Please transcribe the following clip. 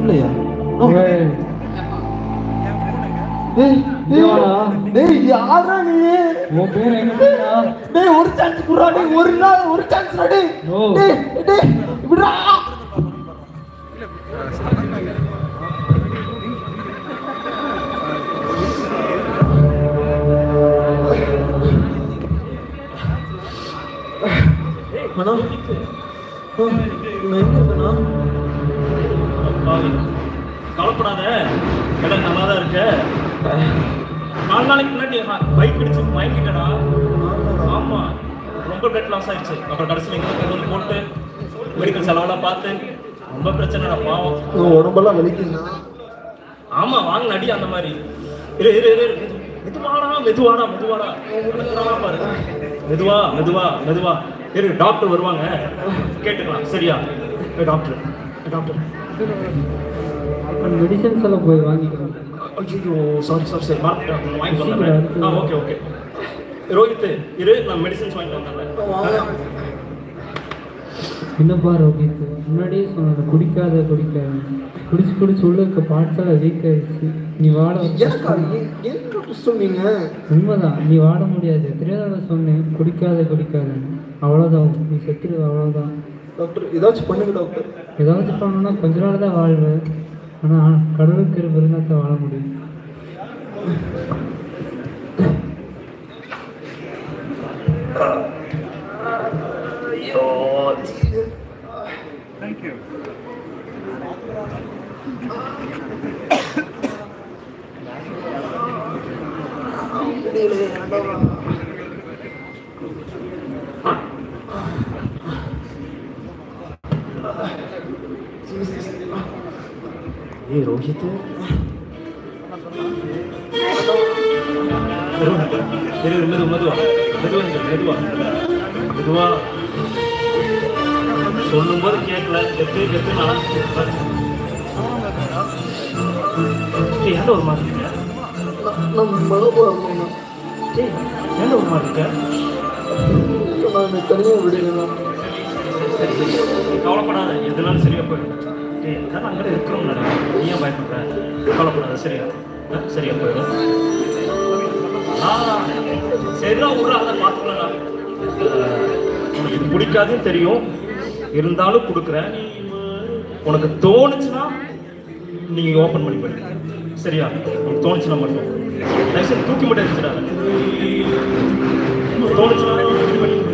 இல்லையா ஓ. ஏய், டேய் டேய் யாரா? டேய் யாரா நீ உன் பேர் என்ன பேரா? டேய் ஒரு சான்ஸ் குடுறா டேய் ஒரு நாள் ஒரு சான்ஸ் டேய் ஓ. டேய் டேய் விடுடா அண்ணா ஆ, நான் எங்க இருக்கேண்ணா பாவி. கவலைப்படாத இடம் நல்லா தான் இருக்கு நாலு நாளைக்கு முன்னாடி பைக் அடிச்சு மயங்கிட்டடா ஆமா ரொம்ப பிளட் லாஸ் ஆயிடுச்சு அப்புறம் கடைசியில் இங்கே கொண்டு வந்து போட்டு மெடிக்கல் செலவெல்லாம் பார்த்து ரொம்ப பிரச்சனைடா பாவம் நான் உடம்பெல்லாம் வலிக்குதுண்ணா ஆமா வாங்க நடி அந்த மாதிரி இரு இரு இரு இரு. மெதுவாடா மெதுவாடா மெதுவாடா மெதுவா பாரு மெதுவா மெதுவா மெதுவா இரு டாக்டர் வருவாங்க கேட்டுக்கலாம் சரியா ஏய், டாக்டர் ஏய், டாக்டர் அப்புறம் மெடிசன்ஸ் எல்லாம் போய் வாங்கிக்கிறோம் ஐயோ சாரி சாரி சரி மார்க் வாங்கிட்டு வந்துடுறேன் ஆ ஓகே ஓகே ரோஹித் இரு நான் மெடிசன்ஸ் வாங்கிட்டு வந்துடுறேன் என்னப்பா ரோஹித் முன்னாடியே சொன்னது குடிக்காத குடிக்காத குடிச்சு குடிச்சு உள்ள இருக்க பார்ட்ஸெல்லாம் வீக் ஆயிடுச்சு நீ வாட எனக்கா ஏன் ஏன் டாக்டர் சொன்னீங்க உண்மைதான் நீ வாட முடியாது தெரியாத சொன்னேன் குடிக்காத குடிக்காதன்னு அவ்வளோதான் நீ செத்துருவ அவ்வளோதான் டாக்டர் ஏதாச்சும் பண்ணுங்க டாக்டர் ஏதாச்சும் பண்ணணும்னா கொஞ்ச நாள் தான் வாழ்வேன் ஆனால் கடவுளுக்கு இருந்தால் தான் வாழ முடியும் ஏய் ரோஹித் இரு இரு, மெது மெதுவா மெதுவா இரு, மெதுவா மெதுவா சொல்லும்போது கேட்கல கெத்து கெத்து நான் ஏய் ஏன்டா ஒரு மாதிரி இருக்க நான் மழை போகிறேன் ஏய் ஏன்டா ஒரு மாதிரி இருக்க நான் தனியாக விடுங்கண்ணா சரி சரி நீ கவலைப்படாத எதுனாலும் சரியா போயிடும் ஏய் அதான் அங்கே இருக்கிறோம்ல நீ ஏன் பயப்படுற கவலைப்படாத சரியா ஆ, சரியா போயிடும் ஆ சரிதான் விட்றா அதை பார்த்துக்கலாம் உனக்கு இது பிடிக்காதுன்னு தெரியும் இருந்தாலும் கொடுக்குறேன் உனக்கு தோணுச்சுன்னா நீ ஓப்பன் பண்ணி போயிடு சரியா உனக்கு தோணுச்சுன்னா மட்டும் தயவுசெய்து தூக்கி மட்டும் எடுத்துடாத தோணுச்சுன்னா தூக்கி பண்ணி